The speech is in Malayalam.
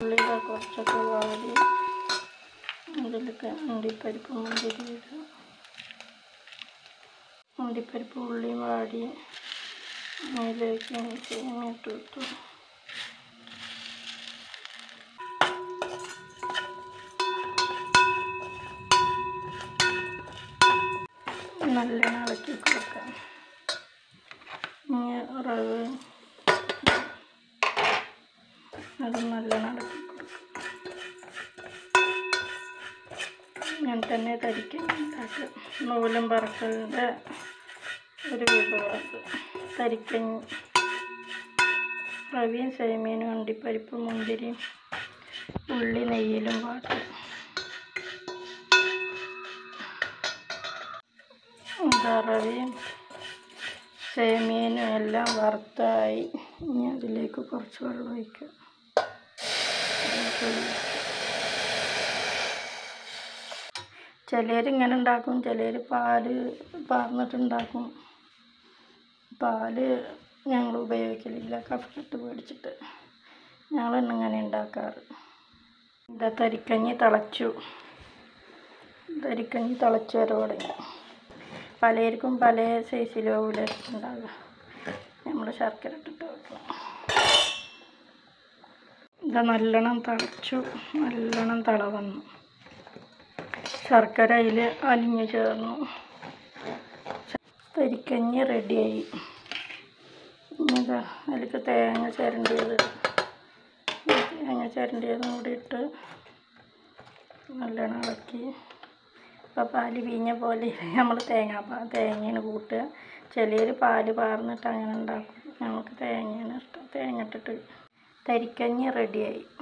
ഉള്ളി ഇതാ കുറച്ചൊക്കെ വാടി അതിലൊക്കെ അണ്ടിപ്പരിപ്പ് മുന്തിരി ഇടുക അണ്ടിപ്പരിപ്പ് ഉള്ളി വാടി അതിലേക്ക് തേങ്ങ ഇട്ട് കൊടുത്തു നല്ലോണം ഇളക്കി കൊടുക്കാം ഇനി റവ അത് നല്ലോണം ഇളക്കി കൊടുക്കാം ഞാൻ തന്നെ തരിക്കാൻ ഉണ്ടാക്കുക നൂലും പറക്കലിൻ്റെ ഒരു വിഭവം അത് തരിക്കഞ്ഞി റവിയും സേമിയനും അണ്ടിപ്പരിപ്പ് മുന്തിരിയും ഉള്ളി നെയ്യിലും വാട്ടും എന്താ റവിയും സേമിയനും എല്ലാം വറുത്തായി ഇനി അതിലേക്ക് കുറച്ച് വെള്ളം ഒഴിക്കുക ചിലർ ഇങ്ങനെ ഉണ്ടാക്കും ചിലർ പാല് പാർന്നിട്ടുണ്ടാക്കും പാല് ഞങ്ങൾ ഉപയോഗിക്കലില്ല കഫക്കെട്ട് പേടിച്ചിട്ട് ഞങ്ങൾ ഇങ്ങനെ ഉണ്ടാക്കാറ് ഇതാ തരിക്കഞ്ഞി തിളച്ചു തരിക്കഞ്ഞി തിളച്ച് വരെ തുടങ്ങി പലർക്കും പല സൈസിലാവൂല ഉണ്ടാവുക നമ്മൾ ശർക്കര ഇട്ടിട്ട് വെക്കണം ഇത് നല്ലോണം തിളച്ചു നല്ലോണം തിള വന്നു ശർക്കര അതിൽ അലിഞ്ഞു ചേർന്നു തരിക്കഞ്ഞി റെഡിയായി ഇതാ അതിലേക്ക് തേങ്ങ ചിരണ്ടിയത് തേങ്ങ ചിരണ്ടിയതും കൂടി ഇട്ട് നല്ലോണം ഇളക്കി ഇപ്പോൾ പാല് വീഞ്ഞ പോലെ നമ്മൾ തേങ്ങ പാ തേങ്ങയാണ് കൂട്ടുക ചിലർ പാല് പാർന്നിട്ട് അങ്ങനെ ഉണ്ടാക്കും നമുക്ക് തേങ്ങയാണ് ഇഷ്ടം തേങ്ങ ഇട്ടിട്ട് തരിക്കഞ്ഞി റെഡിയായി